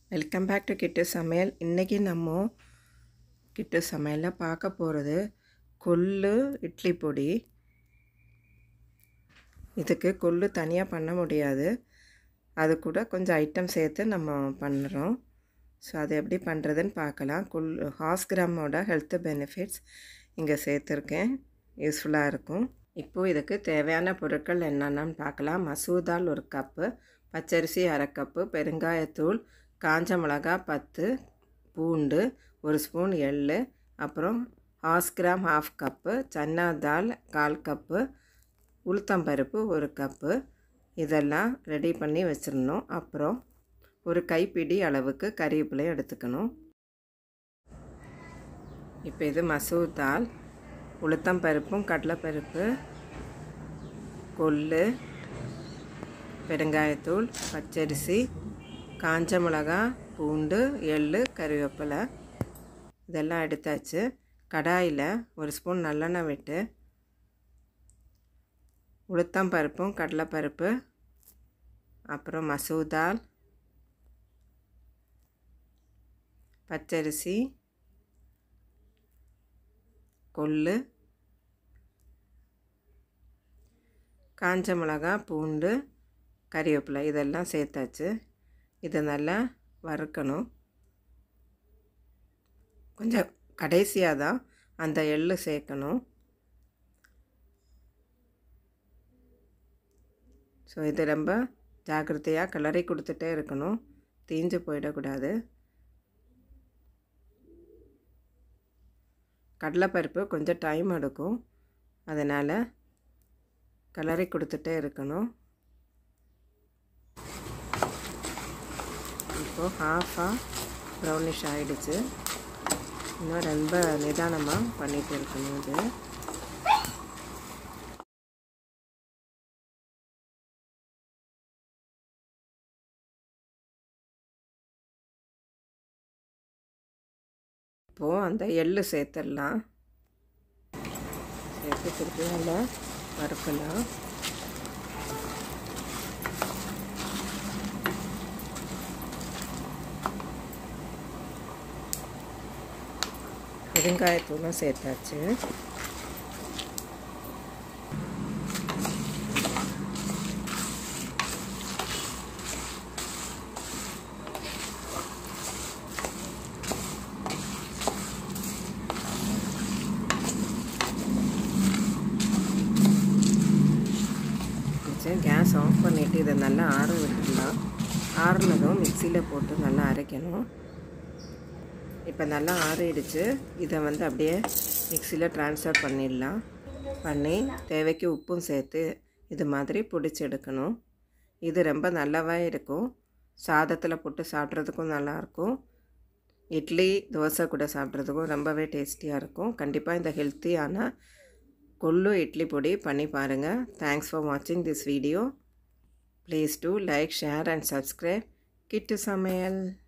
welcome back to கிட்டு சமையல் இன்றைக்கி நம்ம கிட்டு சமையலில் பார்க்க போகிறது கொள்ளு இட்லி பொடி இதுக்கு கொள்ளு தனியாக பண்ண முடியாது அது கூட கொஞ்சம் ஐட்டம் சேர்த்து நம்ம பண்ணுறோம் ஸோ அது எப்படி பண்ணுறதுன்னு பார்க்கலாம் கொல் ஹாஸ் கிராமோட ஹெல்த் பெனிஃபிட்ஸ் இங்கே சேர்த்துருக்கேன் யூஸ்ஃபுல்லாக இருக்கும் இப்போது இதுக்கு தேவையான பொருட்கள் என்னென்னு பார்க்கலாம் மசூதால் ஒரு கப்பு பச்சரிசி அரை கப்பு பெருங்காயத்தூள் காஞ்ச மிளகா பத்து பூண்டு ஒரு ஸ்பூன் எள் அப்புறம் horse gram half cup chana dal கால் கப்பு உளுத்தம்பருப்பு ஒரு கப்பு இதெல்லாம் ரெடி பண்ணி வச்சிடணும் அப்புறம் ஒரு கைப்பிடி அளவுக்கு கறிவேப்பிலையும் எடுத்துக்கணும் இப்போ இது மசூர் தால் உளுத்தம்பருப்பும் கடலைப்பருப்பு கொள்ளு பெருங்காயத்தூள் பச்சரிசி காஞ்ச மிளகா பூண்டு எள் கறிவேப்பிலை இதெல்லாம் எடுத்தாச்சு கடாயில் ஒரு ஸ்பூன் நல்லெண்ணெய் விட்டு உளுத்தம்பருப்பும் கடலைப்பருப்பு அப்புறம் மசூதால் பச்சரிசி கொள்ளு காஞ்ச மிளகா பூண்டு கறிவேப்பிலை இதெல்லாம் சேர்த்தாச்சு இதை நல்லா வறுக்கணும் கொஞ்சம் கடைசியாக தான் அந்த எள்ளு சேர்க்கணும் ஸோ இது ரொம்ப ஜாக்கிரதையாக கிளறி கொடுத்துட்டே இருக்கணும் தீஞ்சு போயிடக்கூடாது கடலைப்பருப்பு கொஞ்சம் டைம் எடுக்கும் அதனால் கிளறி கொடுத்துட்டே இருக்கணும் இப்போது ஹாஃபாக ப்ரௌனிஷ் ஆகிடுச்சு இன்னும் ரொம்ப நிதானமாக பண்ணிகிட்டு இருக்கணும் இது இப்போது அந்த எள்ளு சேர்த்துடலாம் சேர்த்து திருப்பி நல்லா வறுக்கலாம் பெருங்காயத்தூளும் சேர்த்தாச்சு கேஸ் ஆஃப் பண்ணிவிட்டு இதை நல்லா ஆற விட்டுடலாம் ஆறுனதும் மிக்சியில் போட்டு நல்லா அரைக்கணும் இப்போ நல்லா ஆறிடுச்சு இதை வந்து அப்படியே மிக்சியில் ட்ரான்ஸ்ஃபர் பண்ணிடலாம் பண்ணி தேவைக்கு உப்பும் சேர்த்து இது மாதிரி பிடிச்சி எடுக்கணும் இது ரொம்ப நல்லாவே இருக்கும் சாதத்தில் போட்டு சாப்பிட்றதுக்கும் நல்லாயிருக்கும் இட்லி தோசை கூட சாப்பிட்றதுக்கும் ரொம்பவே டேஸ்டியாக இருக்கும் கண்டிப்பாக இந்த ஹெல்த்தியான கொள்ளு இட்லி பொடி பண்ணி பாருங்கள் தேங்க்ஸ் ஃபார் வாட்சிங் this video please do like share and subscribe Kittu சமையல்